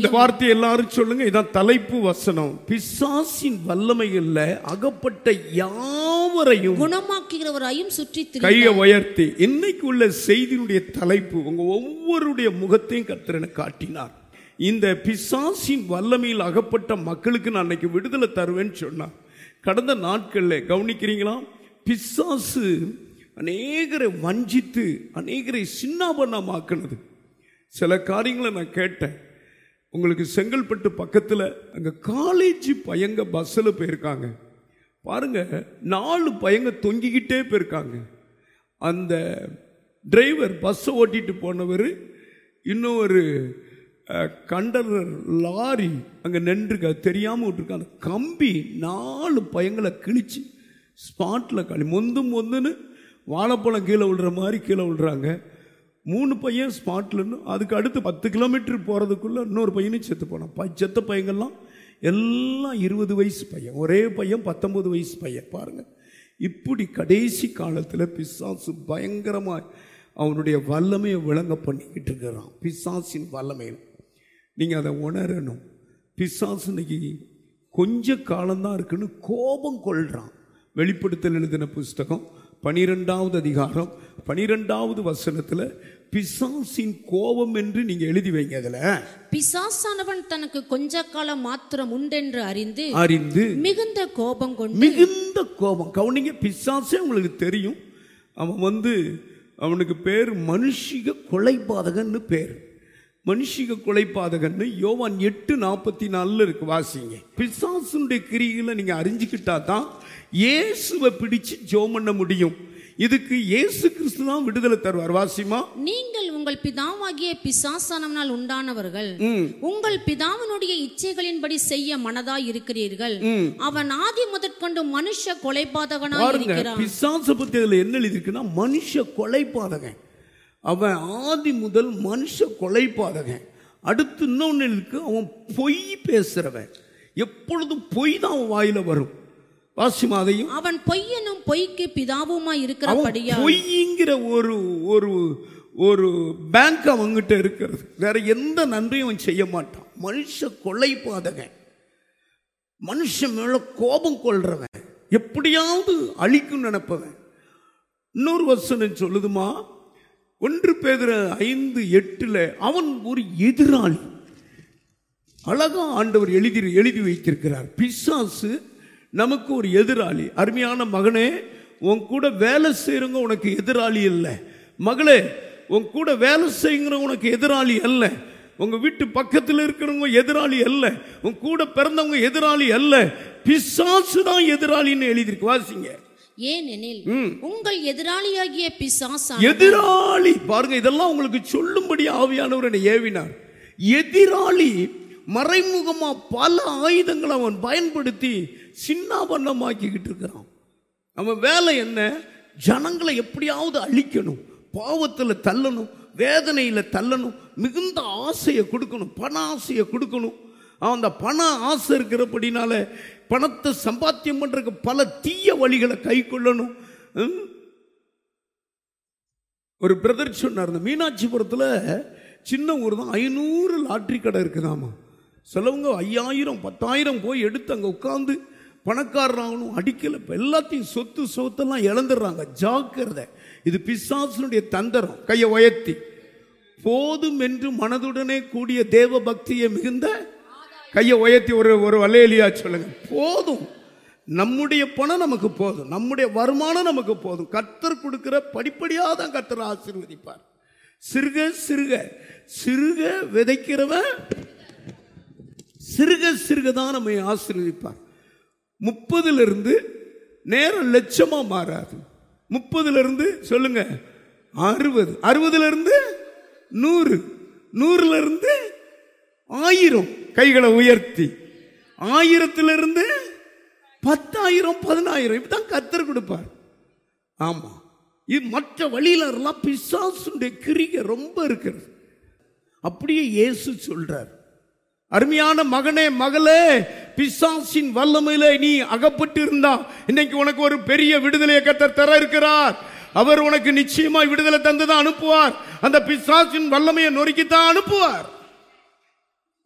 இந்த வார்த்தை எல்லாரும் சொல்லுங்க இதான் தலைப்பு வசனம் பிசாசின் வல்லமைகள்ல அகப்பட்ட யாவரையும் குணமாக்குகிறவராயும் சுற்றி கையை உயர்த்தி இன்னைக்கு உள்ள செய்தியினுடைய தலைப்பு உங்க ஒவ்வொருடைய முகத்தையும் கர்த்தர் எனக்கு காட்டினார் இந்த பிசாசின் வல்லமையில் அகப்பட்ட மக்களுக்கு நான் அன்னைக்கு விடுதலை தருவேன்னு சொன்னார் கடந்த நாட்களில் கவனிக்கிறீங்களா பிசாசு அநேகரை வஞ்சித்து அநேகரை சின்னாபண்ணமாக்குனது சில காரியங்களை நான் கேட்டேன் உங்களுக்கு செங்கல்பட்டு பக்கத்தில் அங்கே காலேஜ் பையங்க பஸ்ஸில் போயிருக்காங்க பாருங்க நாலு பையங்க தொங்கிக்கிட்டே போயிருக்காங்க அந்த டிரைவர் பஸ்ஸை ஓட்டிட்டு போனவர் இன்னும் ஒரு கண்டனர் லாரி அங்கே நின்றுருக்கு அது தெரியாமல் விட்டுருக்கு அந்த கம்பி நாலு பையங்களை கிழிச்சு ஸ்பாட்டில் களி மொந்து மொந்துன்னு வாழைப்பழம் கீழே விழுற மாதிரி கீழே விழுறாங்க மூணு பையன் ஸ்பாட்லன்னு அதுக்கு அடுத்து பத்து கிலோமீட்டர் போகிறதுக்குள்ளே இன்னொரு பையனும் செத்து போனான் ப செத்த பையங்கள்லாம் எல்லாம் இருபது வயசு பையன் ஒரே பையன் பத்தொன்பது வயசு பையன் பாருங்கள் இப்படி கடைசி காலத்தில் பிசாசு பயங்கரமாக அவனுடைய வல்லமையை விளங்க பண்ணிக்கிட்டு இருக்கிறான் பிசாசின் வல்லமையில் நீங்கள் அதை உணரணும் பிசாசு இன்னைக்கு கொஞ்ச காலம்தான் இருக்குன்னு கோபம் கொள்றான் வெளிப்படுத்தல் எழுதின புஸ்தகம் பனிரெண்டாவது அதிகாரம் பனிரெண்டாவது வசனத்தில் பிசாசின் கோபம் என்று நீங்கள் எழுதி வைங்க அதில் பிசாசானவன் தனக்கு கொஞ்ச காலம் மாத்திரம் உண்டென்று அறிந்து அறிந்து மிகுந்த கோபம் கொண்டு மிகுந்த கோபம் கவனிங்க பிசாசே உங்களுக்கு தெரியும் அவன் வந்து அவனுக்கு பேர் மனுஷிக கொலைபாதகன்னு பேர் மனுஷிக கொலைபாதகன்னு யோவான் எட்டு நாற்பத்தி நாலில் இருக்கு வாசிங்க பிசாசுடைய கிரிகளை நீங்கள் அறிஞ்சிக்கிட்டா தான் இயேசுவை பிடிச்சு ஜோம் பண்ண முடியும் இதுக்கு இயேசு கிறிஸ்து தான் விடுதலை தருவார் வாசிமா நீங்கள் உங்கள் பிதாவாகிய பிசாசானவனால் உண்டானவர்கள் உங்கள் பிதாவினுடைய இச்சைகளின்படி செய்ய மனதாய் இருக்கிறீர்கள் அவன் ஆதி முதற்கொண்டு மனுஷ கொலைபாதகனாய் பாருங்க இருக்கிறான் பிசாச பத்தி அதுல என்ன எழுதியிருக்குன்னா மனுஷ கொலைபாதகன் அவன் ஆதி முதல் மனுஷ கொலைபாதகன் அடுத்து இன்னொன்னு இருக்கு அவன் பொய் பேசுறவன் எப்பொழுதும் பொய் தான் அவன் வாயில வரும் வாசிமா அதையும் அவன் பொய்யனும் பொய்க்கு பிதாவுமாய் அவன் இருக்கிறபடியா பொய்ங்கிற ஒரு ஒரு ஒரு பேங்க் அவங்கிட்ட இருக்கிறது வேற எந்த நன்றியும் அவன் செய்ய மாட்டான் மனுஷ கொலைபாதகன் மனுஷன் மேல கோபம் கொள்றவன் எப்படியாவது அழிக்கும் நினைப்பவன் இன்னொரு வசனம் சொல்லுதுமா ஒன்று பேதுர ஐந்து எட்டுல அவன் ஒரு எதிராளி அழகா ஆண்டவர் எழுதி எழுதி வைத்திருக்கிறார் பிசாசு நமக்கு ஒரு எதிராளி அருமையான மகனே உன் கூட வேலை செய்கிறவங்க உனக்கு எதிராளி இல்லை மகளே உன் கூட வேலை செய்யுங்கிற உனக்கு எதிராளி அல்ல உங்க வீட்டு பக்கத்தில் இருக்கிறவங்க எதிராளி அல்ல உன் கூட பிறந்தவங்க எதிராளி அல்ல பிசாசு தான் எதிராளின்னு எழுதியிருக்கு வாசிங்க ஏனெனில் உங்கள் எதிராளியாகிய பிசாசா எதிராளி பாருங்க இதெல்லாம் உங்களுக்கு சொல்லும்படி ஆவியானவர் என்னை ஏவினார் எதிராளி மறைமுகமா பல ஆயுதங்களை அவன் பயன்படுத்தி சின்னாபன்னமாக்கிக்கிட்டு இருக்கிறான் அவன் வேலை என்ன ஜனங்களை எப்படியாவது அழிக்கணும் பாவத்தில் தள்ளணும் வேதனையில் தள்ளணும் மிகுந்த ஆசையை கொடுக்கணும் பண ஆசையை கொடுக்கணும் அவன் அந்த பண ஆசை இருக்கிறபடினால பணத்தை சம்பாத்தியம் பண்றதுக்கு பல தீய வழிகளை கை கொள்ளணும் ம்? ஒரு பிரதர் சொன்னார் இந்த மீனாட்சிபுரத்தில் சின்ன ஊர் தான் ஐநூறு லாட்ரி கடை இருக்குதாமா சிலவங்க ஐயாயிரம் பத்தாயிரம் போய் எடுத்து அங்கே உட்காந்து பணக்காரராகணும் அடிக்கல இப்போ எல்லாத்தையும் சொத்து சொத்தெல்லாம் இழந்துடுறாங்க ஜாக்கிரதை இது பிசாசனுடைய தந்திரம் கையை உயர்த்தி போதும் என்று மனதுடனே கூடிய தேவ பக்தியை மிகுந்த கையை உயர்த்தி ஒரு ஒரு வலையலியா சொல்லுங்க போதும் நம்முடைய பணம் நமக்கு போதும் நம்முடைய வருமானம் நமக்கு போதும் கர்த்தர் கொடுக்கிற படிப்படியாக தான் கர்த்தர் ஆசீர்வதிப்பார் சிறுக சிறுக சிறுக விதைக்கிறவன் சிறுக சிறுக தான் நம்மை ஆசீர்வதிப்பார் முப்பதுல இருந்து நேரம் லட்சமா மாறாது முப்பதுல இருந்து சொல்லுங்க அறுபது அறுபதுல இருந்து நூறு நூறுல இருந்து ஆயிரம் கைகளை உயர்த்தி ஆயிரத்திலிருந்து பத்தாயிரம் பதினாயிரம் இப்படிதான் கத்தர் கொடுப்பார் ஆமா இது மற்ற வழியில எல்லாம் பிசாசுடைய கிரிகை ரொம்ப இருக்கிறது அப்படியே இயேசு சொல்றார் அருமையான மகனே மகளே பிசாசின் வல்லமையில நீ அகப்பட்டு இருந்தா இன்னைக்கு உனக்கு ஒரு பெரிய விடுதலையை கத்தர் தர இருக்கிறார் அவர் உனக்கு நிச்சயமாய் விடுதலை தந்துதான் அனுப்புவார் அந்த பிசாசின் வல்லமையை நொறுக்கித்தான் அனுப்புவார்